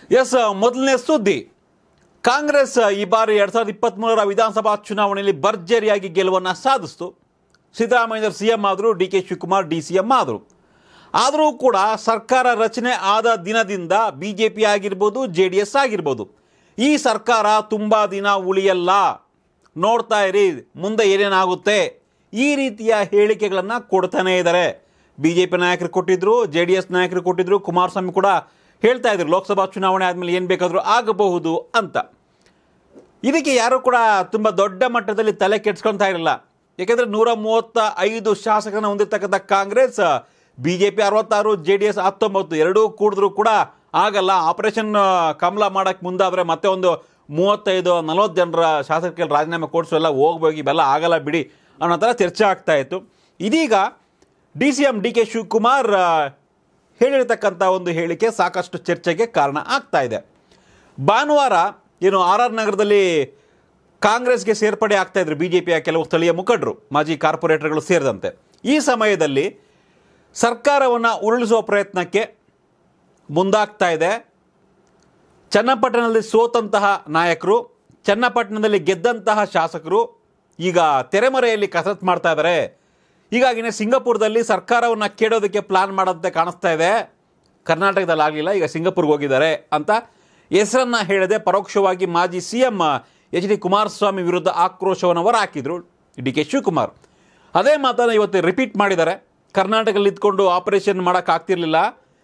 S ಮೊದಲನೇ ಸುದ್ದಿ ಕಾಂಗ್ರೆಸ್ ಈ ಬಾರಿ ಎರಡ್ ಸಾವಿರದ ಇಪ್ಪತ್ತ್ಮೂರರ ವಿಧಾನಸಭಾ ಚುನಾವಣೆಯಲ್ಲಿ ಭರ್ಜರಿಯಾಗಿ ಗೆಲುವನ್ನು ಸಾಧಿಸಿತು ಸಿದ್ದರಾಮಯ್ಯ ಸಿ ಎಂ ಆದರು D K Shivakumar D C M ಆದರು ಆದರೂ ಕೂಡ ಸರ್ಕಾರ ರಚನೆ ಆದ ದಿನದಿಂದ ಬಿ ಜೆ ಪಿ ಆಗಿರ್ಬೋದು ಜೆ ಡಿ ಎಸ್ ಆಗಿರ್ಬೋದು ಈ ಸರ್ಕಾರ ತುಂಬ ದಿನ ಉಳಿಯಲ್ಲ ನೋಡ್ತಾ ಇರಿ ಮುಂದೆ ಏನೇನಾಗುತ್ತೆ ಈ ರೀತಿಯ ಹೇಳಿಕೆಗಳನ್ನು ಕೊಡ್ತಾನೇ ಇದ್ದಾರೆ ಬಿ ಜೆ ಪಿ ನಾಯಕರು ಕೊಟ್ಟಿದ್ರು ಜೆ ಡಿ ಎಸ್ ನಾಯಕರು ಕೊಟ್ಟಿದ್ರು ಕುಮಾರಸ್ವಾಮಿ ಕೂಡ ಹೇಳ್ತಾ ಇದ್ರು ಲೋಕಸಭಾ ಚುನಾವಣೆ ಆದಮೇಲೆ ಏನು ಬೇಕಾದರೂ ಆಗಬಹುದು ಅಂತ ಇದಕ್ಕೆ ಯಾರು ಕೂಡ ತುಂಬ ದೊಡ್ಡ ಮಟ್ಟದಲ್ಲಿ ತಲೆ ಕೆಡ್ಸ್ಕೊಳ್ತಾ ಇರಲಿಲ್ಲ ಯಾಕೆಂದರೆ ನೂರ ಮೂವತ್ತ ಐದು ಶಾಸಕರನ್ನ ಹೊಂದಿರತಕ್ಕಂಥ ಕಾಂಗ್ರೆಸ್ ಬಿ ಜೆ ಪಿ ಅರವತ್ತಾರು ಜೆ ಡಿ ಎಸ್ ಹತ್ತೊಂಬತ್ತು ಎರಡೂ ಕೂಡಿದ್ರು ಕೂಡ ಆಗಲ್ಲ ಆಪರೇಷನ್ ಕಮಲ ಮಾಡೋಕ್ಕೆ ಮುಂದಾದರೆ ಮತ್ತೆ ಒಂದು ಮೂವತ್ತೈದು ನಲವತ್ತು ಜನರ ಶಾಸಕರಿಗೆ ರಾಜೀನಾಮೆ ಕೊಡಿಸು ಎಲ್ಲ ಹೋಗ್ಬೇಕು ಇವೆಲ್ಲ ಆಗಲ್ಲ ಬಿಡಿ ಅನ್ನೋ ಥರ ಚರ್ಚೆ ಆಗ್ತಾ ಇತ್ತು ಇದೀಗ D C M D K Shivakumar ಆ, ಹೇಳಿರ್ತಕ್ಕಂಥ ಒಂದು ಹೇಳಿಕೆ ಸಾಕಷ್ಟು ಚರ್ಚೆಗೆ ಕಾರಣ ಆಗ್ತಾ ಇದೆ ಭಾನುವಾರ ಏನು ಆರ್ ಆರ್ ನಗರದಲ್ಲಿ ಕಾಂಗ್ರೆಸ್ಗೆ ಸೇರ್ಪಡೆ ಆಗ್ತಾ ಇದ್ರು ಬಿ ಜೆ ಪಿಯ ಕೆಲವು ಸ್ಥಳೀಯ ಮುಖಂಡರು ಮಾಜಿ ಕಾರ್ಪೊರೇಟರ್ಗಳು ಸೇರಿದಂತೆ ಈ ಸಮಯದಲ್ಲಿ ಸರ್ಕಾರವನ್ನು ಉರುಳಿಸುವ ಪ್ರಯತ್ನಕ್ಕೆ ಮುಂದಾಗ್ತಾ ಇದೆ ಚನ್ನಪಟ್ಟಣದಲ್ಲಿ ಸೋತಂತಹ ನಾಯಕರು ಚನ್ನಪಟ್ಟಣದಲ್ಲಿ ಗೆದ್ದಂತಹ ಶಾಸಕರು ಈಗ ತೆರೆಮರೆಯಲ್ಲಿ ಕಸರತ್ತು ಮಾಡ್ತಾ ಇದ್ದಾರೆ ಹೀಗಾಗಿನೇ ಸಿಂಗಪುರದಲ್ಲಿ ಸರ್ಕಾರವನ್ನು ಕೇಳೋದಕ್ಕೆ ಪ್ಲಾನ್ ಮಾಡೋದಂತೆ ಕಾಣಿಸ್ತಾ ಇದೆ ಕರ್ನಾಟಕದಲ್ಲಿ ಆಗಲಿಲ್ಲ ಈಗ ಸಿಂಗಪುರ್ಗೆ ಹೋಗಿದ್ದಾರೆ ಅಂತ ಹೆಸರನ್ನ ಹೇಳದೆ ಪರೋಕ್ಷವಾಗಿ ಮಾಜಿ C M H D Kumaraswamy ವಿರುದ್ಧ ಆಕ್ರೋಶವನ್ನು ಹೊರಹಾಕಿದ್ರು ಡಿ ಕೆ ಶಿವಕುಮಾರ್ ಅದೇ ಮಾತನ್ನು ಇವತ್ತು ರಿಪೀಟ್ ಮಾಡಿದ್ದಾರೆ ಕರ್ನಾಟಕದಲ್ಲಿ ಇದ್ಕೊಂಡು ಆಪರೇಷನ್ ಮಾಡೋಕ್ಕಾಗ್ತಿರ್ಲಿಲ್ಲ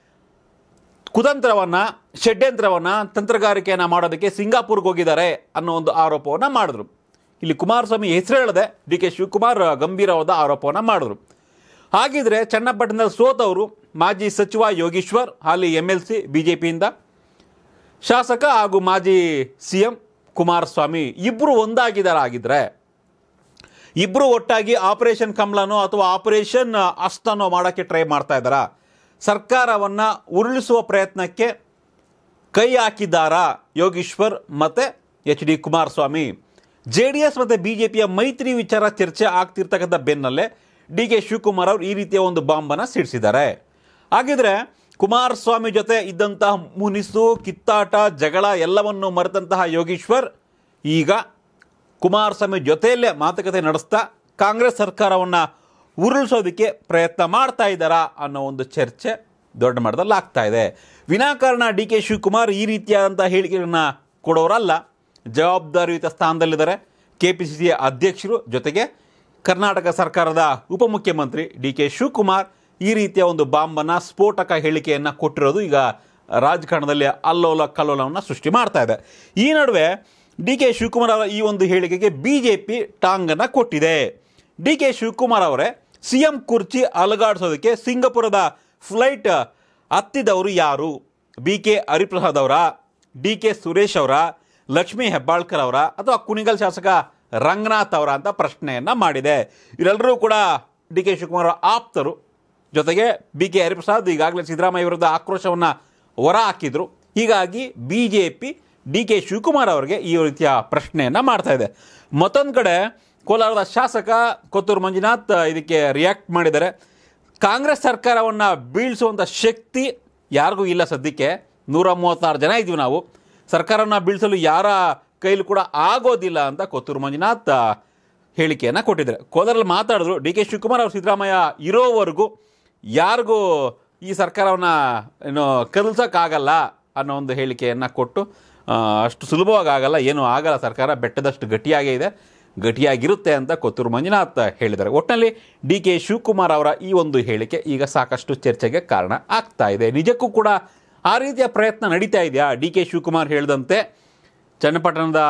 ಕುತಂತ್ರವನ್ನು ಷಡ್ಯಂತ್ರವನ್ನು ತಂತ್ರಗಾರಿಕೆಯನ್ನು ಮಾಡೋದಕ್ಕೆ ಸಿಂಗಾಪುರ್ಗೆ ಹೋಗಿದ್ದಾರೆ ಅನ್ನೋ ಒಂದು ಆರೋಪವನ್ನು ಮಾಡಿದ್ರು ಇಲ್ಲಿ ಕುಮಾರಸ್ವಾಮಿ ಹೆಸರು ಹೇಳದೆ ಡಿ ಕೆ ಶಿವಕುಮಾರ್ ಗಂಭೀರವಾದ ಆರೋಪವನ್ನು ಮಾಡಿದ್ರು ಹಾಗಿದ್ರೆ ಚನ್ನಪಟ್ಟಣದಲ್ಲಿ ಸೋತವರು ಮಾಜಿ ಸಚಿವ ಯೋಗೀಶ್ವರ್ ಹಾಲಿ M L C B J ಪಿಯಿಂದ ಶಾಸಕ ಹಾಗೂ ಮಾಜಿ ಸಿ ಎಂ ಕುಮಾರಸ್ವಾಮಿ ಇಬ್ಬರು ಒಂದಾಗಿದ್ದಾರೆ ಆಗಿದ್ರೆ ಇಬ್ಬರು ಒಟ್ಟಾಗಿ ಆಪರೇಷನ್ ಕಮಲನೋ ಅಥವಾ ಆಪರೇಷನ್ ಅಸ್ತನೋ ಮಾಡೋಕ್ಕೆ ಟ್ರೈ ಮಾಡ್ತಾ ಇದ್ದಾರಾ ಸರ್ಕಾರವನ್ನು ಉರುಳಿಸುವ ಪ್ರಯತ್ನಕ್ಕೆ ಕೈ ಹಾಕಿದ್ದಾರಾ ಯೋಗೀಶ್ವರ್ ಮತ್ತು H D Kumaraswamy J D S ಮತ್ತು ಬಿ ಜೆ ಪಿಯ ಮೈತ್ರಿ ವಿಚಾರ ಚರ್ಚೆ ಆಗ್ತಿರ್ತಕ್ಕಂಥ ಬೆನ್ನಲ್ಲೇ ಡಿ ಕೆ ಶಿವಕುಮಾರ್ ಅವರು ಈ ರೀತಿಯ ಒಂದು ಬಾಂಬನ್ನು ಸಿಡಿಸಿದ್ದಾರೆ ಹಾಗಿದ್ರೆ ಕುಮಾರಸ್ವಾಮಿ ಜೊತೆ ಇದ್ದಂತಹ ಮುನಿಸು ಕಿತ್ತಾಟ ಜಗಳ ಎಲ್ಲವನ್ನು ಮರೆತಂತಹ ಯೋಗೀಶ್ವರ್ ಈಗ ಕುಮಾರಸ್ವಾಮಿ ಜೊತೆಯಲ್ಲೇ ಮಾತುಕತೆ ನಡೆಸ್ತಾ ಕಾಂಗ್ರೆಸ್ ಸರ್ಕಾರವನ್ನು ಉರುಳಿಸೋದಕ್ಕೆ ಪ್ರಯತ್ನ ಮಾಡ್ತಾ ಇದ್ದಾರಾ ಅನ್ನೋ ಒಂದು ಚರ್ಚೆ ದೊಡ್ಡ ಮಟ್ಟದಲ್ಲಿ ಆಗ್ತಾ ಇದೆ ವಿನಾಕಾರಣ ಡಿ ಕೆ ಶಿವಕುಮಾರ್ ಈ ರೀತಿಯಾದಂಥ ಹೇಳಿಕೆಗಳನ್ನ ಕೊಡೋರಲ್ಲ ಜವಾಬ್ದಾರಿಯುತ ಸ್ಥಾನದಲ್ಲಿದ್ದಾರೆ ಕೆ ಪಿ ಸಿ ಸಿಯ ಅಧ್ಯಕ್ಷರು ಜೊತೆಗೆ ಕರ್ನಾಟಕ ಸರ್ಕಾರದ ಉಪಮುಖ್ಯಮಂತ್ರಿ ಡಿ ಕೆ ಶಿವಕುಮಾರ್ ಈ ರೀತಿಯ ಒಂದು ಬಾಂಬನ್ನು ಸ್ಫೋಟಕ ಹೇಳಿಕೆಯನ್ನು ಕೊಟ್ಟಿರೋದು ಈಗ ರಾಜಕಾರಣದಲ್ಲಿ ಅಲ್ಲೋಲ ಕಲ್ಲೋಲವನ್ನು ಸೃಷ್ಟಿ ಮಾಡ್ತಾ ಇದೆ ಈ ನಡುವೆ ಡಿ ಕೆ ಶಿವಕುಮಾರ್ ಅವರ ಈ ಒಂದು ಹೇಳಿಕೆಗೆ ಬಿ ಜೆ ಪಿ ಟಾಂಗನ್ನು ಕೊಟ್ಟಿದೆ ಡಿ ಕೆ ಶಿವಕುಮಾರ್ ಅವರೇ ಸಿ ಎಂ ಕುರ್ಚಿ ಅಲುಗಾಡಿಸೋದಕ್ಕೆ ಸಿಂಗಪುರದ ಫ್ಲೈಟ್ ಹತ್ತಿದವರು ಯಾರು ಬಿ ಕೆ ಹರಿಪ್ರಸಾದ್ ಅವರ ಡಿ ಕೆ ಸುರೇಶ್ ಅವರ ಲಕ್ಷ್ಮೀ ಹೆಬ್ಬಾಳ್ಕರ್ ಅವರ ಅಥವಾ ಕುಣಿಗಲ್ ಶಾಸಕ ರಂಗನಾಥ್ ಅವರ ಅಂತ ಪ್ರಶ್ನೆಯನ್ನು ಮಾಡಿದೆ ಇವರೆಲ್ಲರೂ ಕೂಡ ಡಿ ಕೆ ಶಿವಕುಮಾರ್ ಅವರ ಆಪ್ತರು ಜೊತೆಗೆ ಬಿ ಕೆ ಹರಿಪ್ರಸಾದ್ ಈಗಾಗಲೇ ಸಿದ್ದರಾಮಯ್ಯ ವಿರುದ್ಧ ಆಕ್ರೋಶವನ್ನು ಹೊರ ಹಾಕಿದ್ರು ಹೀಗಾಗಿ B J P D K Shivakumar ಅವರಿಗೆ ಈ ರೀತಿಯ ಪ್ರಶ್ನೆಯನ್ನು ಮಾಡ್ತಾ ಇದೆ ಮತ್ತೊಂದು ಕಡೆ ಕೋಲಾರದ ಶಾಸಕ ಕೊತ್ತೂರು ಮಂಜುನಾಥ್ ಇದಕ್ಕೆ ರಿಯಾಕ್ಟ್ ಮಾಡಿದ್ದಾರೆ ಕಾಂಗ್ರೆಸ್ ಸರ್ಕಾರವನ್ನು ಬೀಳಿಸುವಂಥ ಶಕ್ತಿ ಯಾರಿಗೂ ಇಲ್ಲ ಸದ್ಯಕ್ಕೆ ನೂರ ಮೂವತ್ತಾರು ಜನ ಇದ್ದೀವಿ ನಾವು ಸರ್ಕಾರವನ್ನು ಬೀಳಿಸಲು ಯಾರ ಕೈಲೂ ಕೂಡ ಆಗೋದಿಲ್ಲ ಅಂತ ಕೊತ್ತೂರು ಮಂಜುನಾಥ್ ಹೇಳಿಕೆಯನ್ನು ಕೊಟ್ಟಿದ್ದಾರೆ ಕೋಲಾರಲ್ಲಿ ಮಾತಾಡಿದ್ರು ಡಿ ಕೆ ಶಿವಕುಮಾರ್ ಅವರು ಸಿದ್ದರಾಮಯ್ಯ ಇರೋವರೆಗೂ ಯಾರಿಗೂ ಈ ಸರ್ಕಾರವನ್ನು ಏನು ಕದಲ್ಸೋಕ್ಕಾಗಲ್ಲ ಅನ್ನೋ ಒಂದು ಹೇಳಿಕೆಯನ್ನು ಕೊಟ್ಟು ಆ, ಅಷ್ಟು ಸುಲಭವಾಗಿ ಆಗಲ್ಲ ಏನೂ ಆಗಲ್ಲ ಸರ್ಕಾರ ಬೆಟ್ಟದಷ್ಟು ಗಟ್ಟಿಯಾಗೇ ಇದೆ ಗಟ್ಟಿಯಾಗಿರುತ್ತೆ ಅಂತ ಕೊತ್ತೂರು ಮಂಜುನಾಥ್ ಹೇಳಿದ್ದಾರೆ ಒಟ್ಟಿನಲ್ಲಿ ಡಿ ಕೆ ಶಿವಕುಮಾರ್ ಅವರ ಈ ಒಂದು ಹೇಳಿಕೆ ಈಗ ಸಾಕಷ್ಟು ಚರ್ಚೆಗೆ ಕಾರಣ ಆಗ್ತಾ ಇದೆ ನಿಜಕ್ಕೂ ಕೂಡ ಆ ರೀತಿಯ ಪ್ರಯತ್ನ ನಡೀತಾ ಇದೆಯಾ ಡಿ ಕೆ ಶಿವಕುಮಾರ್ ಹೇಳಿದಂತೆ ಚನ್ನಪಟ್ಟಣದ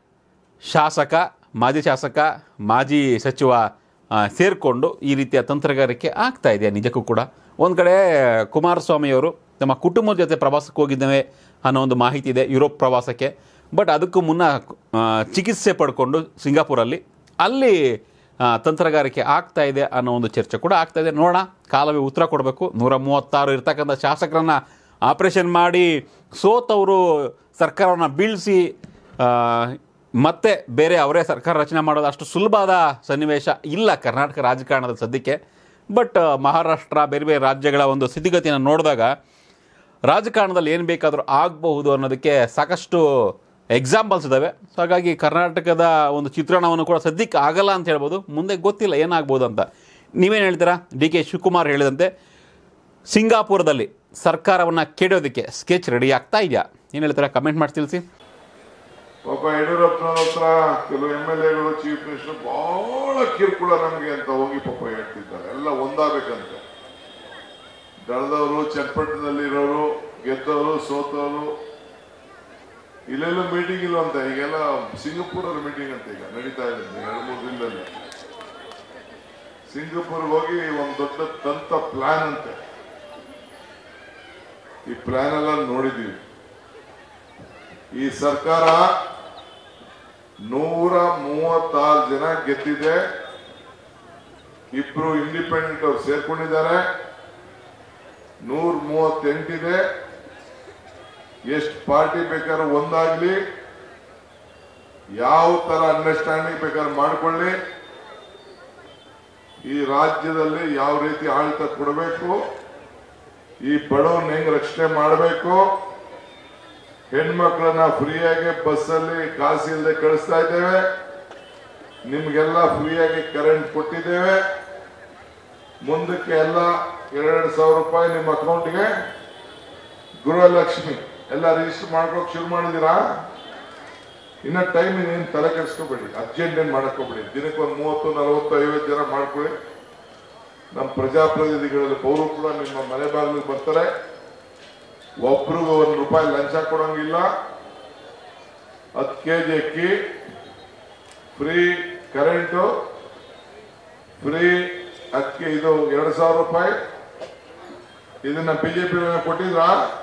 ಶಾಸಕ ಮಾಜಿ ಶಾಸಕ ಮಾಜಿ ಸಚಿವ ಸೇರಿಕೊಂಡು ಈ ರೀತಿಯ ತಂತ್ರಗಾರಿಕೆ ಆಗ್ತಾ ಇದೆಯಾ ನಿಜಕ್ಕೂ ಕೂಡ ಒಂದು ಕಡೆ ಕುಮಾರಸ್ವಾಮಿಯವರು ತಮ್ಮ ಕುಟುಂಬದ ಜೊತೆ ಪ್ರವಾಸಕ್ಕೆ ಹೋಗಿದ್ದೇವೆ ಅನ್ನೋ ಒಂದು ಮಾಹಿತಿ ಇದೆ ಯುರೋಪ್ ಪ್ರವಾಸಕ್ಕೆ ಬಟ್ ಅದಕ್ಕೂ ಮುನ್ನ ಆ, ಚಿಕಿತ್ಸೆ ಪಡ್ಕೊಂಡು ಸಿಂಗಾಪುರಲ್ಲಿ ಅಲ್ಲಿ ಆ, ತಂತ್ರಗಾರಿಕೆ ಆಗ್ತಾ ಇದೆ ಅನ್ನೋ ಒಂದು ಚರ್ಚೆ ಕೂಡ ಆಗ್ತಾ ಇದೆ ನೋಡೋಣ ಕಾಲವೇ ಉತ್ತರ ಕೊಡಬೇಕು ನೂರ ಮೂವತ್ತಾರು ಇರ್ತಕ್ಕಂಥ ಶಾಸಕರನ್ನ ಆಪರೇಷನ್ ಮಾಡಿ ಸೋತವರು ಸರ್ಕಾರವನ್ನು ಬೀಳಿಸಿ ಆ, ಮತ್ತೆ ಬೇರೆ ಅವರೇ ಸರ್ಕಾರ ರಚನೆ ಮಾಡೋದು ಅಷ್ಟು ಸುಲಭವಾದ ಸನ್ನಿವೇಶ ಇಲ್ಲ ಕರ್ನಾಟಕ ರಾಜಕಾರಣದ ಸದ್ಯಕ್ಕೆ ಬಟ್ ಮಹಾರಾಷ್ಟ್ರ ಬೇರೆ ಬೇರೆ ರಾಜ್ಯಗಳ ಒಂದು ಸ್ಥಿತಿಗತಿಯನ್ನು ನೋಡಿದಾಗ ರಾಜಕಾರಣದಲ್ಲಿ ಏನು ಬೇಕಾದರೂ ಆಗಬಹುದು ಅನ್ನೋದಕ್ಕೆ ಸಾಕಷ್ಟು ಎಕ್ಸಾಂಪಲ್ಸ್ ಇದ್ದಾವೆ ಸೊ ಹಾಗಾಗಿ ಕರ್ನಾಟಕದ ಒಂದು ಚಿತ್ರಣವನ್ನು ಕೂಡ ಸದ್ಯಕ್ಕೆ ಆಗಲ್ಲ ಅಂತ ಹೇಳ್ಬೋದು ಮುಂದೆ ಗೊತ್ತಿಲ್ಲ ಏನಾಗ್ಬೋದು ಅಂತ ನೀವೇನು ಹೇಳ್ತೀರಾ ಡಿ ಕೆ ಶಿವಕುಮಾರ್ ಹೇಳಿದಂತೆ ಸಿಂಗಾಪುರದಲ್ಲಿ ಸರ್ಕಾರವನ್ನು ಕೆಡೋದಕ್ಕೆ ಸ್ಕೆಚ್ ರೆಡಿ ಆಗ್ತಾ ಇದೆಯಾ ಏನು ಹೇಳ್ತೀರಾ ಕಮೆಂಟ್ ಮಾಡಿ ತಿಳಿಸಿ ಪಾಪ ಯಡಿಯೂರಪ್ಪನವ್ರ ಹತ್ರ ಕೆಲವು ಎಮ್ ಎಲ್ ಎಗಳು ಚೀಫ್ ಮಿನಿಸ್ಟರ್ ಬಹಳ ಕಿರುಕುಳ ನಮಗೆ ಅಂತ ಹೋಗಿ ಪಾಪ ಹೇಳ್ತಿದ್ದಾರೆ ಎಲ್ಲ ಒಂದಾಗಬೇಕಂತೆ ದಳದವರು ಚನ್ನಪಟ್ಟಣದಲ್ಲಿರೋರು ಗೆದ್ದವರು ಸೋತವರು ಇಲ್ಲೆಲ್ಲ ಮೀಟಿಂಗ್ ಇಲ್ವಂತ ಈಗೆಲ್ಲ ಸಿಂಗಪುರಲ್ಲಿ ಮೀಟಿಂಗ್ ಅಂತ ಈಗ ನಡೀತಾ ಇದೆ ಎರಡು ಮೂರು ದಿನದಲ್ಲಿ ಸಿಂಗಪುರ್ಗೆ ಹೋಗಿ ಒಂದು ದೊಡ್ಡ ತಂತ ಪ್ಲಾನ್ ಅಂತೆ ಈ ಪ್ಲಾನ್ ಎಲ್ಲ ನೋಡಿದೀವಿ ಈ ಸರ್ಕಾರ ನೂರ ಮೂವತ್ತಾರು ಜನ ಗೆದ್ದಿದೆ ಇಬ್ರು ಇಂಡಿಪೆಂಡೆಂಟ್ ಅವ್ರು ಸೇರ್ಕೊಂಡಿದ್ದಾರೆ ನೂರ ಮೂವತ್ತೆಂಟಿದೆ ಎಷ್ಟು ಪಾರ್ಟಿ ಬೇಕಾದ್ರೂ ಒಂದಾಗ್ಲಿ ಯಾವ ತರ ಅಂಡರ್ಸ್ಟ್ಯಾಂಡಿಂಗ್ ಬೇಕಾದ್ರೂ ಮಾಡ್ಕೊಳ್ಳಿ ಈ ರಾಜ್ಯದಲ್ಲಿ ಯಾವ ರೀತಿ ಆಡಳಿತ ಕೊಡಬೇಕು ಈ ಬಡವನ್ನ ಹೆಂಗ್ ರಕ್ಷಣೆ ಮಾಡಬೇಕು ಹೆಣ್ಮಕ್ಳನ್ನ ಫ್ರೀಯಾಗಿ ಬಸ್ಸಲ್ಲಿ ಕಾಸು ಇಲ್ಲದೆ ಕಳಿಸ್ತಾ ಇದ್ದೇವೆ ನಿಮ್ಗೆಲ್ಲ ಫ್ರೀಯಾಗಿ ಕರೆಂಟ್ ಕೊಟ್ಟಿದ್ದೇವೆ ಮುಂದಕ್ಕೆ ಎಲ್ಲ ಎರಡೆರಡು ಸಾವಿರ ರೂಪಾಯಿ ನಿಮ್ಮ ಅಕೌಂಟ್ಗೆ ಗೃಹಲಕ್ಷ್ಮಿ ಎಲ್ಲ ರಿಜಿಸ್ಟರ್ ಮಾಡ್ಕೋಕ್ ಶುರು ಮಾಡಿದೀರಾ ಇನ್ನ ಟೈಮ್ ಇನ್ನೇನು ತಲೆ ಕೆಡಿಸ್ಕೋಬೇಡಿ ಅರ್ಜೆಂಟ್ ಏನ್ ಮಾಡಕೋಬೇಡಿ ದಿನಕ್ಕೆ ಒಂದು ಮೂವತ್ತು ನಲವತ್ತು ಐವತ್ತು ಜನ ಮಾಡ್ಕೊಳ್ಳಿ ನಮ್ಮ ಪ್ರಜಾಪ್ರತಿನಿಧಿಗಳಲ್ಲಿ ಪೌರು ಕೂಡ ನಿಮ್ಮ ಮನೆ ಬಾಗಿಲಿಗೆ ಬರ್ತಾರೆ ಒಬ್ರಿಗೂ ಒಂದು ರೂಪಾಯಿ ಲಂಚ ಕೊಡೋಂಗಿಲ್ಲ ಹತ್ತು ಕೆ ಜಿ ಅಕ್ಕಿ ಫ್ರೀ ಕರೆಂಟು ಫ್ರೀ ಅಕ್ಕಿ ಇದು ಎರಡು ಸಾವಿರ ರೂಪಾಯಿ ಇದನ್ನ ಬಿಜೆಪಿ ಕೊಟ್ಟಿದ್ರ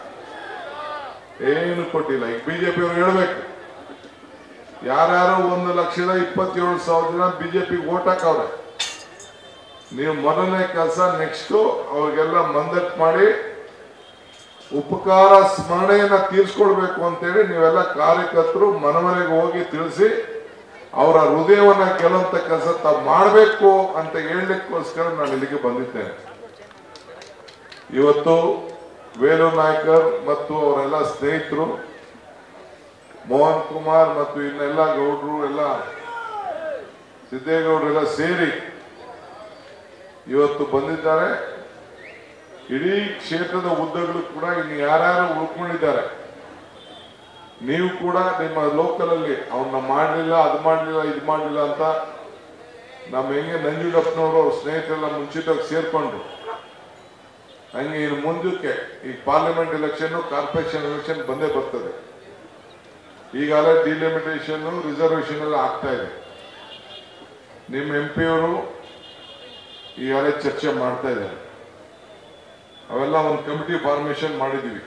ಏನು ಕೊಟ್ಟಿಲ್ಲ ಈಗ ಬಿಜೆಪಿ ಅವ್ರು ಹೇಳ್ಬೇಕು ಯಾರ್ಯಾರು ಒಂದು ಲಕ್ಷದ ಇಪ್ಪತ್ತೇಳು ಸಾವಿರ ಜನ ಬಿಜೆಪಿ ಓಟ್ ಹಾಕವ್ರೆ ನೀವು ಮೊದಲನೇ ಕೆಲಸ ನೆಕ್ಸ್ಟ್ ಅವ್ರಿಗೆಲ್ಲ ಮಂದಟ್ ಮಾಡಿ ಉಪಕಾರ ಸ್ಮರಣೆಯನ್ನ ತೀರ್ಸ್ಕೊಳ್ಬೇಕು ಅಂತೇಳಿ ನೀವೆಲ್ಲ ಕಾರ್ಯಕರ್ತರು ಮನಮನೆಗೆ ಹೋಗಿ ತಿಳಿಸಿ ಅವರ ಹೃದಯವನ್ನ ಗೆಲ್ಲುವಂತ ಕೆಲಸ ತಾವು ಮಾಡಬೇಕು ಅಂತ ಹೇಳಲಿಕ್ಕೋಸ್ಕರ ನಾನು ಇಲ್ಲಿಗೆ ಬಂದಿದ್ದೇನೆ ಇವತ್ತು ವೇಲು ನಾಯ್ಕರ್ ಮತ್ತು ಅವರೆಲ್ಲ ಸ್ನೇಹಿತರು ಮೋಹನ್ ಕುಮಾರ್ ಮತ್ತು ಇನ್ನೆಲ್ಲ ಗೌಡ್ರು ಎಲ್ಲ ಸಿದ್ದೇಗೌಡರೆಲ್ಲ ಸೇರಿ ಇವತ್ತು ಬಂದಿದ್ದಾರೆ ಇಡೀ ಕ್ಷೇತ್ರದ ಉದ್ದಗಳು ಕೂಡ ಇನ್ನು ಯಾರ್ಯಾರು ಉಳ್ಕೊಂಡಿದ್ದಾರೆ ನೀವು ಕೂಡ ನಿಮ್ಮ ಲೋಕಲ್ ಅಲ್ಲಿ ಅವನ್ನ ಮಾಡಲಿಲ್ಲ ಅದು ಮಾಡಲಿಲ್ಲ ಇದು ಮಾಡಲಿಲ್ಲ ಅಂತ ನಮ್ಮ ಹೆಂಗೆ ನಂಜುಂಡಪ್ಪನವರು ಅವ್ರ ಸ್ನೇಹಿತರೆಲ್ಲ ಮುಂಚಿತವಾಗಿ ಸೇರ್ಕೊಂಡು ಹಂಗೆ ಇನ್ನು ಮುಂದಕ್ಕೆ ಈ ಪಾರ್ಲಿಮೆಂಟ್ ಎಲೆಕ್ಷನ್ ಕಾರ್ಪೊರೇಷನ್ ಎಲೆಕ್ಷನ್ ಬಂದೇ ಬರ್ತದೆ ಈಗಾಗಲೇ ಡಿಲಿಮಿಟೇಷನ್ ರಿಸರ್ವೇಶನ್ ಎಲ್ಲ ಆಗ್ತಾ ಇದೆ ನಿಮ್ಮ ಎಂ ಪಿ ಅವರು ಈಗಾಗಲೇ ಚರ್ಚೆ ಮಾಡ್ತಾ ಇದ್ದಾರೆ ಅವೆಲ್ಲ ಒಂದು ಕಮಿಟಿ ಫಾರ್ಮೇಶನ್ ಮಾಡಿದೀವಿ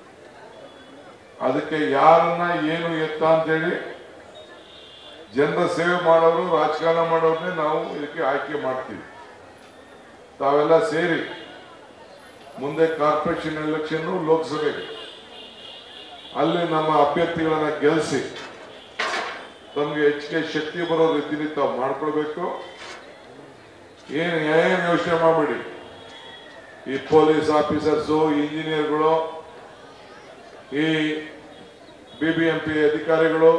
ಅದಕ್ಕೆ ಯಾರನ್ನ ಏನು ಎತ್ತ ಅಂತೇಳಿ ಜನರ ಸೇವೆ ಮಾಡೋರು ರಾಜಕಾರಣ ಮಾಡೋರ್ನೇ ನಾವು ಇದಕ್ಕೆ ಆಯ್ಕೆ ಮಾಡ್ತೀವಿ ತಾವೆಲ್ಲ ಸೇರಿ ಮುಂದೆ ಕಾರ್ಪೊರೇಷನ್ ಎಲೆಕ್ಷನ್ ಲೋಕಸಭೆಗೆ ಅಲ್ಲಿ ನಮ್ಮ ಅಭ್ಯರ್ಥಿಗಳನ್ನ ಗೆಲ್ಲಿಸಿ ತಮಗೆ ಹೆಚ್ಚಿಗೆ ಶಕ್ತಿ ಬರೋ ರೀತಿಯಲ್ಲಿ ತಾವು ಮಾಡ್ಕೊಳ್ಬೇಕು ಏನು ಏನು ಯೋಚನೆ ಮಾಡಬೇಡಿ ಈ ಪೊಲೀಸ್ ಆಫೀಸರ್ಸು ಇಂಜಿನಿಯರ್ಗಳು ಈ ಬಿ ಬಿ ಎಂ ಪಿ ಅಧಿಕಾರಿಗಳು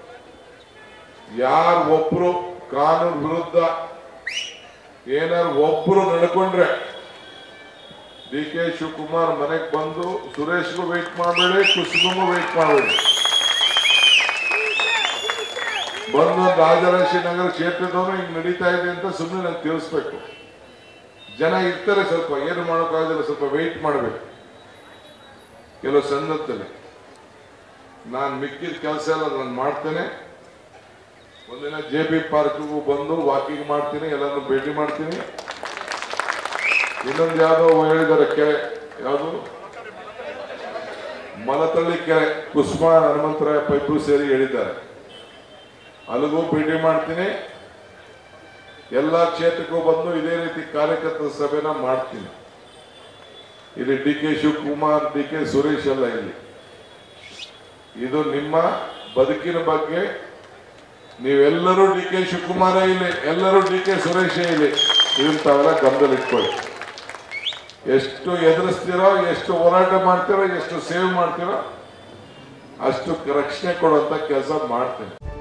ಯಾರು ಒಬ್ರು ಕಾನೂನು ವಿರುದ್ಧ ಏನಾರು ಒಬ್ರು ನಡ್ಕೊಂಡ್ರೆ ಡಿ ಕೆ ಶಿವಕುಮಾರ್ ಮನೆಗೆ ಬಂದು ಸುರೇಶ್ಗೂ ವೇಟ್ ಮಾಡಬೇಡಿ ಕುಸುಮಗೂ ವೇಟ್ ಮಾಡಬೇಡಿ ಬಂದು ರಾಜರಾಜೇಶ್ವರಿ ನಗರ ಕ್ಷೇತ್ರದವನು ಹಿಂಗ್ ನಡೀತಾ ಇದೆ ಅಂತ ಸುಮ್ಮನೆ ನಂಗೆ ತಿಳಿಸ್ಬೇಕು ಜನ ಇರ್ತಾರೆ ಸ್ವಲ್ಪ ಏನು ಮಾಡೋಕ್ಕಾಗದಿಲ್ಲ ಸ್ವಲ್ಪ ವೆಯ್ಟ್ ಮಾಡಬೇಕು ಕೆಲವು ಸಂದರ್ಭದಲ್ಲಿ ನಾನು ಮಿಕ್ಕಿದ ಕೆಲಸ ಎಲ್ಲ ನಾನು ಮಾಡ್ತೇನೆ ಒಂದಿನ ಜೆ ಬಿ ಪಾರ್ಕ್ಗೂ ಬಂದು ವಾಕಿಂಗ್ ಮಾಡ್ತೀನಿ ಎಲ್ಲರನ್ನು ಭೇಟಿ ಮಾಡ್ತೀನಿ ಇನ್ನೊಂದು ಯಾವುದೋ ಹೇಳಿದ್ದಾರೆ ಕೆರೆ ಯಾವುದು ಮಲತಳ್ಳಿ ಕೆರೆ ಕುಸುಮ ಹನುಮಂತರಾಯ ಪೈಪು ಸೇರಿ ಹೇಳಿದ್ದಾರೆ ಅಲ್ಲಿಗೂ ಭೇಟಿ ಮಾಡ್ತೀನಿ ಎಲ್ಲ ಕ್ಷೇತ್ರಕ್ಕೂ ಬಂದು ಇದೇ ರೀತಿ ಕಾರ್ಯಕರ್ತರ ಸಭೆನ ಮಾಡ್ತೀನಿ ಇಲ್ಲಿ D K Shivakumar D K Suresh ಎಲ್ಲ ಇಲ್ಲಿ ಇದು ನಿಮ್ಮ ಬದುಕಿನ ಬಗ್ಗೆ ನೀವೆಲ್ಲರೂ ಡಿ ಕೆ ಶಿವಕುಮಾರೇ ಇಲ್ಲಿ ಎಲ್ಲರೂ ಡಿ ಕೆ ಸುರೇಶೇ ಇಲ್ಲಿ ಇದನ್ನ ತಾವೆಲ್ಲ ಗಮನದಲ್ಲಿಟ್ಕೊಳ್ಳಿ ಎಷ್ಟು ಎದುರಿಸ್ತೀರೋ ಎಷ್ಟು ಹೋರಾಟ ಮಾಡ್ತೀರೋ ಎಷ್ಟು ಸೇವ್ ಮಾಡ್ತೀರೋ ಅಷ್ಟು ರಕ್ಷಣೆ ಕೊಡುವಂತ ಕೆಲಸ ಮಾಡ್ತೀನಿ